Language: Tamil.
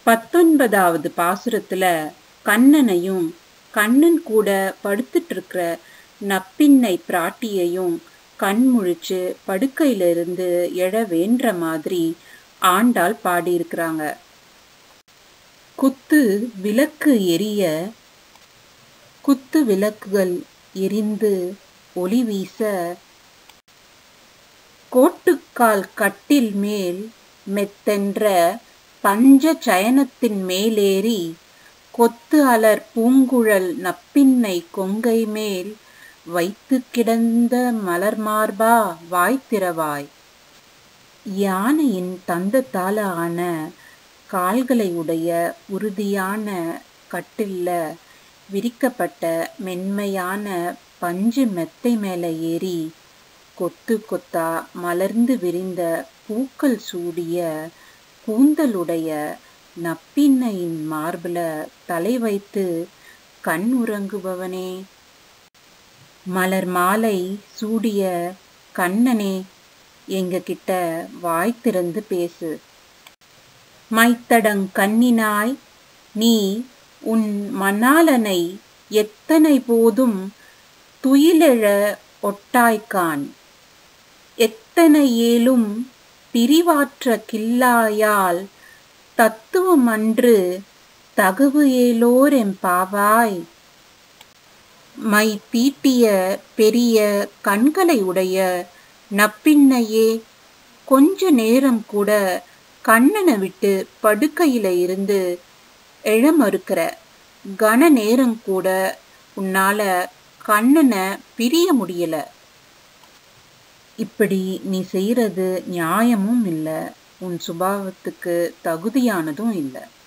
பத்தொன்பதாவது பாசுரத்துல கண்ணனையும் கண்ணன் கூட படுத்துட்டு இருக்கிற நப்பின்னை பிராட்டியையும் கண் முழிச்சு படுக்கையில இருந்து எழ வேண்ட மாதிரி ஆண்டாள் பாடியிருக்கிறாங்க குத்து விளக்கு எரிய குத்து விளக்குகள் எரிந்து ஒளி வீச கோட்டுக்கால் கட்டில் மேல் மெத்தென்ற பஞ்ச சயனத்தின் மேலேறி கொத்து அலர் பூங்குழல் நப்பின்னை கொங்கை மேல் வைத்து கிடந்த மலர் மார்பா வாய்த்திரவாய் யானையின் தந்தத்தால ஆன கால்களை உடைய உறுதியான கட்டில்ல விரிக்கப்பட்ட மென்மையான பஞ்சு மெத்தை மேல ஏறி கொத்து கொத்தா மலர்ந்து விரிந்த பூக்கள் சூடிய கூந்தலுடைய நப்பின்னையின் மார்புல தலை வைத்து கண் உறங்குபவனே மலர் மாலை சூடிய கண்ணனே எங்க கிட்ட வாய் திறந்து பேசு மைத்தடங் கண்ணினாய் நீ உன் மணாலனை எத்தனை போதும் துயிலெழ ஒட்டாய்க்கான் எத்தனை ஏலும் பிரிவாற்ற கில்லாயால் தத்துவமன்று தகவு ஏலோர் எம்பாவாய் மை தீட்டிய பெரிய கண்களை உடைய நப்பின்னையே கொஞ்ச நேரம் கூட கண்ணனை விட்டு படுக்கையில இருந்து எழ மறுக்கிற கன நேரம் கூட உன்னால கண்ணனை பிரிய முடியல இப்படி நீ செய்யறது நியாயமும் இல்லை உன் சுபாவத்துக்கு தகுதியானதும் இல்லை